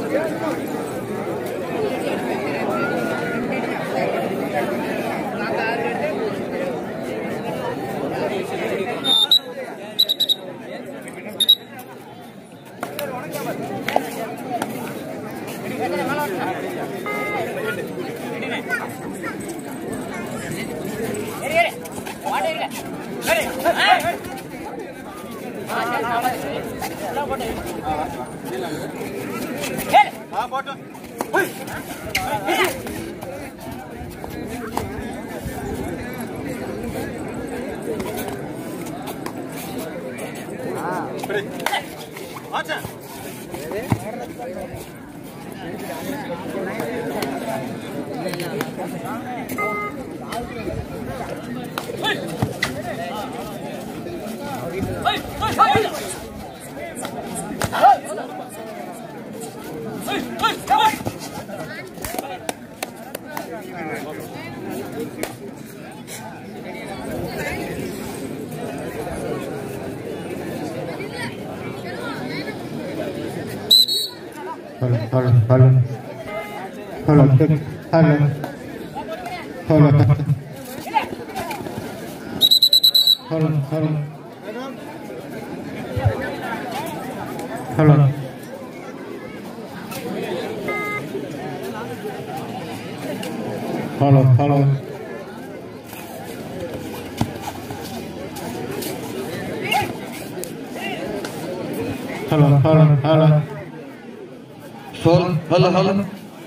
Hello, hello, hello. Hello, check. Hello. Hello. Hello, hello. Hello. Hello, hello. Hello, hello, hello. Sol, hello, hello.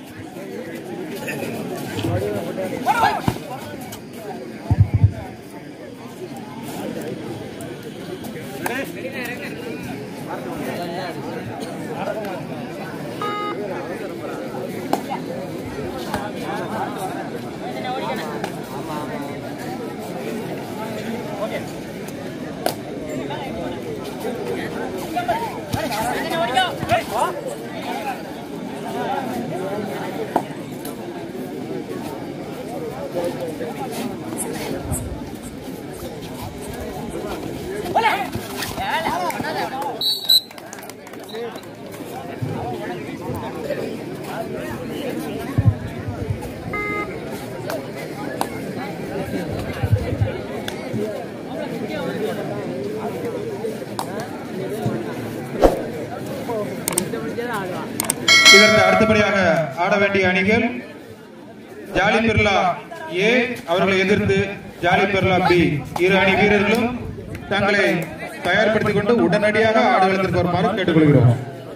இதற்கு அடுத்தபடியாக ஆட வேண்டிய அணிகள் jolly Birla ஏ அவர்களை எதிர்த்து ஜாலி பிர்லா பி இரு அணி வீரர்களும் தங்களை தயார்படுத்திக் கொண்டு உடனடியாக ஆடுகளத்திற்கு வருமாறு கேட்டுக்கொள்கிறோம்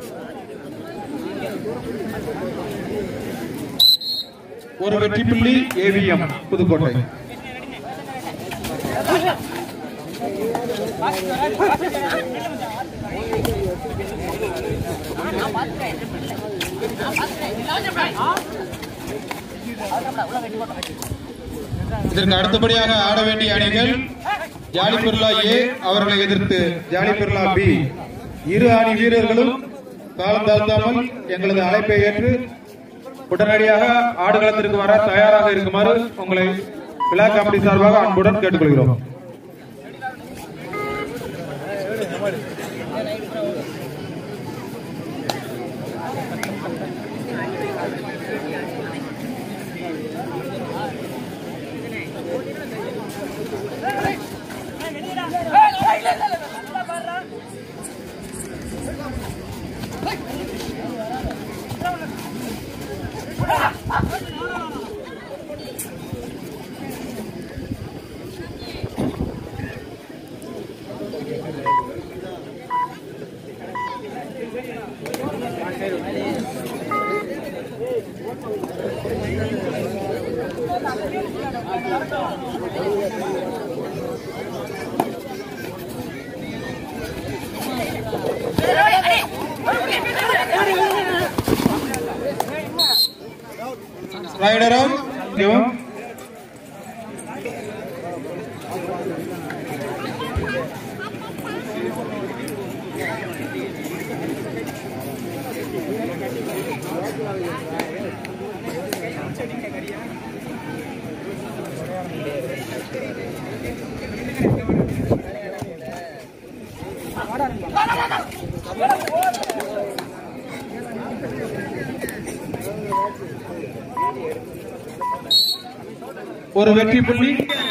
ஒரு வெற்றி புள்ளி ஏவிஎம் புதுக்கோட்டை இதற்கு அடுத்தபடியாக ஆட வேண்டிய அணிகள் ஜாலி பிர்லா ஏ அவர்களை எதிர்த்து ஜாலி பிர்லா பி இரு அணி வீரர்களும் காலம் தாழ்த்தாமல் எங்களது அழைப்பை ஏற்று உடனடியாக ஆடுகளத்திற்கு வர தயாராக இருக்குமாறு உங்களை விழா கமிட்டி சார்பாக அன்புடன் கேட்டுக்கொள்கிறோம் Rider out. Give. ஒரு வெற்றி புள்ளி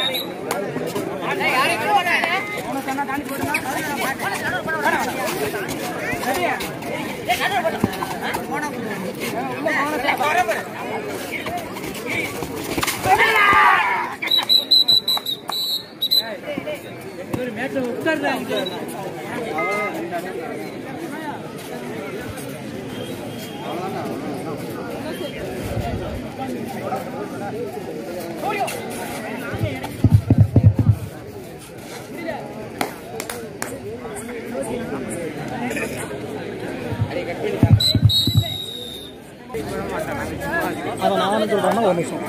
அதை நான் என்ன சொல்கிறேன்னா ஒரு நிமிஷம்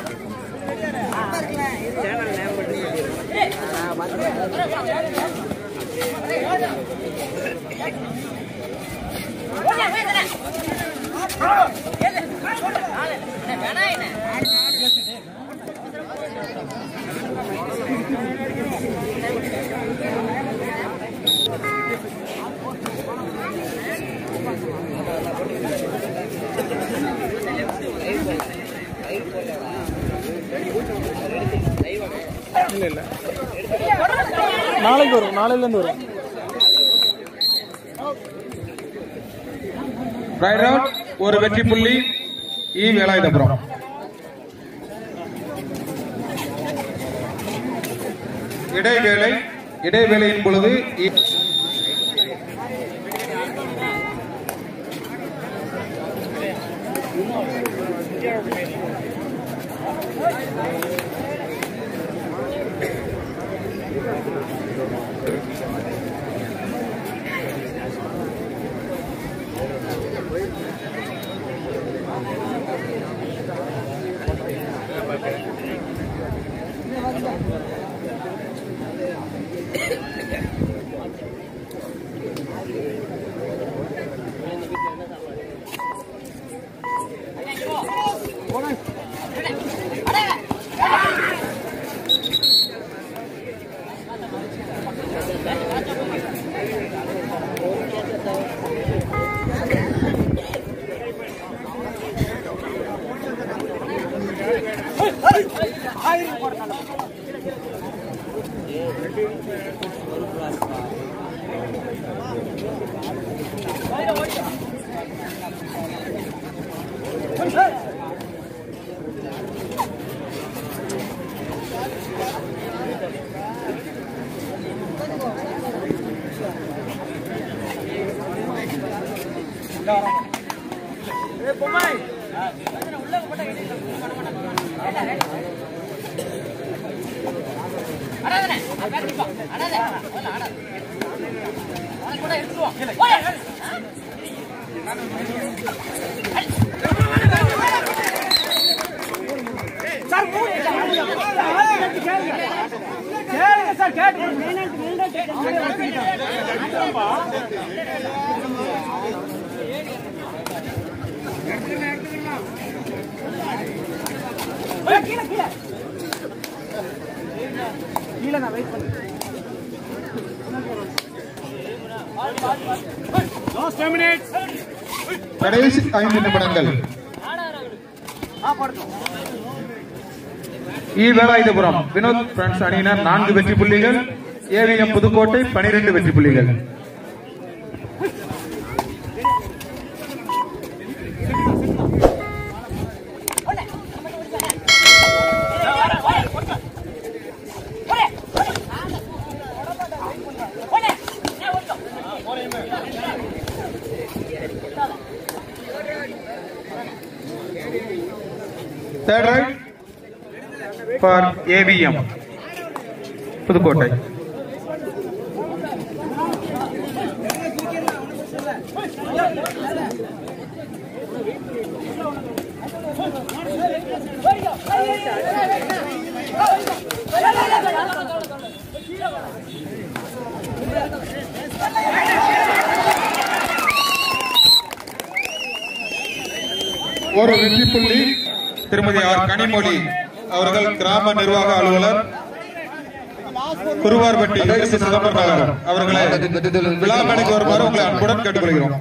இல்லை இல்லை நாளைக்கு வரும் நாளையிலேருந்து வரும் ரைட் அவுட் ஒரு வெற்றி புள்ளி இ வேலாயுதபுரம் இடைவேளை இடைவேளையின் பொழுது இ- கடைசி ஐந்து நிமிடங்கள் இ வேலாயுதபுரம் வினோத் பிரான்ஸ் அணியினர் நான்கு வெற்றி புள்ளிகள் ஏவிஎம் புதுக்கோட்டை பனிரெண்டு வெற்றி புள்ளிகள் third right for AVM Pudukkottai ஒரு வெற்றி புள்ளி திருமதி ஆர் கனிமொழி அவர்கள் கிராம நிர்வாக அலுவலர் குருவார்பட்டி எஸ். சிதம்பரம் நகர் அவர்களை விழா மேடைக்கு வருமாறு உங்களை அன்புடன் கேட்டுக்கொள்கிறோம்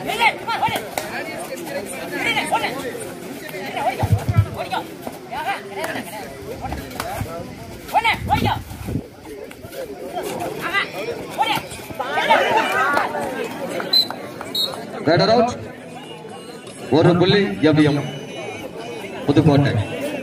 ஓடிக்கோ ரைடர் அவுட் ஒரு புள்ளி எவ்வியம் புதுக்கோட்டை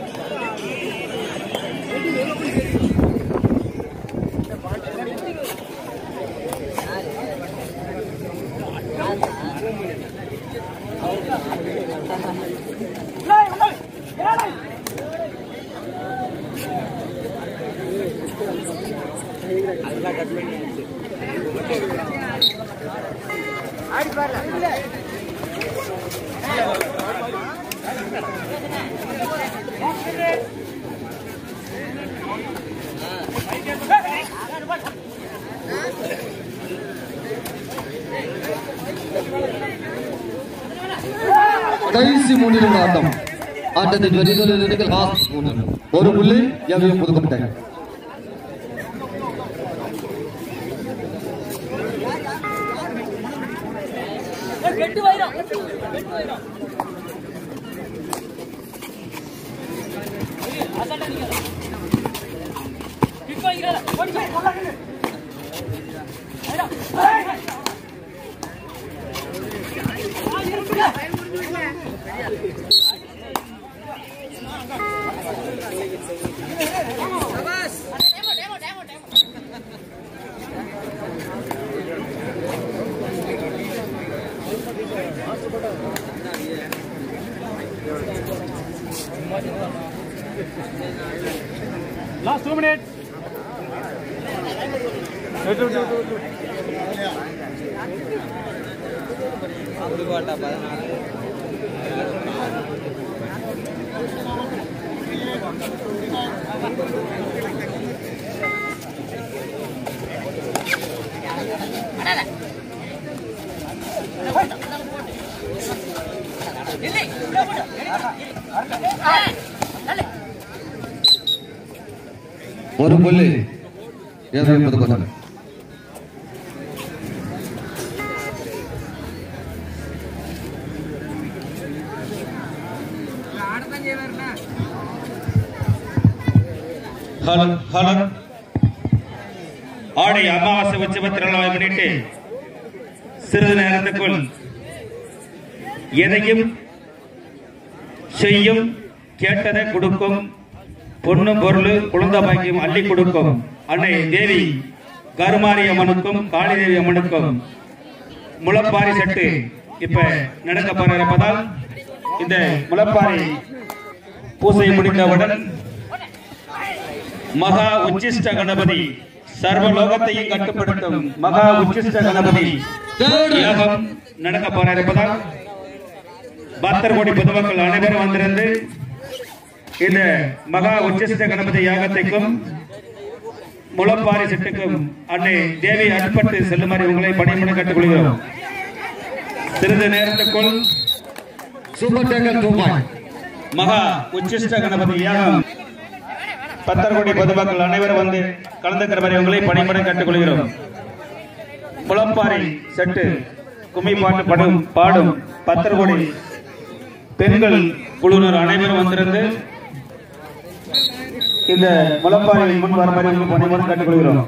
கடைசி மூன்று நிமிட ஆட்டம் ஆட்டத்தின் வெற்றிகள் நிலைகள் லாஸ்ட் மூணு ஒரு புள்ளி AVM Pudukkottai last two minute ஒரு புள்ளி எவ்வியம் புதுக்கோட்டை ஹலோ ஹலோ ஆடி அமாவாசை உற்சவ திருவிழாவை முன்னிட்டு சிறிது நேரத்துக்குள் எதையும் செய்யும் கேட்டதை கொடுக்கும் பொண்ணும் பொருள் குழந்தை பாக்கியம் அள்ளி கொடுக்கும் அன்னை தேவி கருமாரி அம்மனுக்கும் காளிதேவி அம்மனுக்கும் முளப்பாரி செட்டு இப்ப நடக்க போற இருப்பதால் இந்த முளப்பாரி பூசை முடிந்தவுடன் மகா உச்சிஷ்ட கணபதி சர்வலோகத்தையும் கட்டுப்படுத்தும் மகா உச்சிஷ்ட கணபதி யாகம் நடக்க போற இருப்பதால் பக்தர் கோடி பொதுமக்கள் அனைவரும் வந்திருந்து இந்த மகா உச்சிஷ்ட கணபதி யாகத்திற்கும் முளப்பாரி செட்டுக்கும் அன்னை தேவி அட்பட்டு செல்லுமாறு உங்களை பணிமுறை கட்டுக்கொள்கிறோம் சிறிது நேரத்துக்குள் super taker two point Maha Uchchishta Ganapathi யாகம் பத்தர் கோடி பொதுமக்கள் அனைவரும் வந்து கலந்துக்கிற மாதிரி உங்களை பணிமுறை கட்டுக்கொள்கிறோம் முளப்பாரி செட்டு கும்மி பாட்டு படும் பாடும் பத்தர் கோடி பெண்கள் குழுவினர் அனைவரும் வந்திருந்து இந்த முளப்பாரி முன் வர மாதிரி உங்களை பணிமுறை கட்டுக்கொள்கிறோம்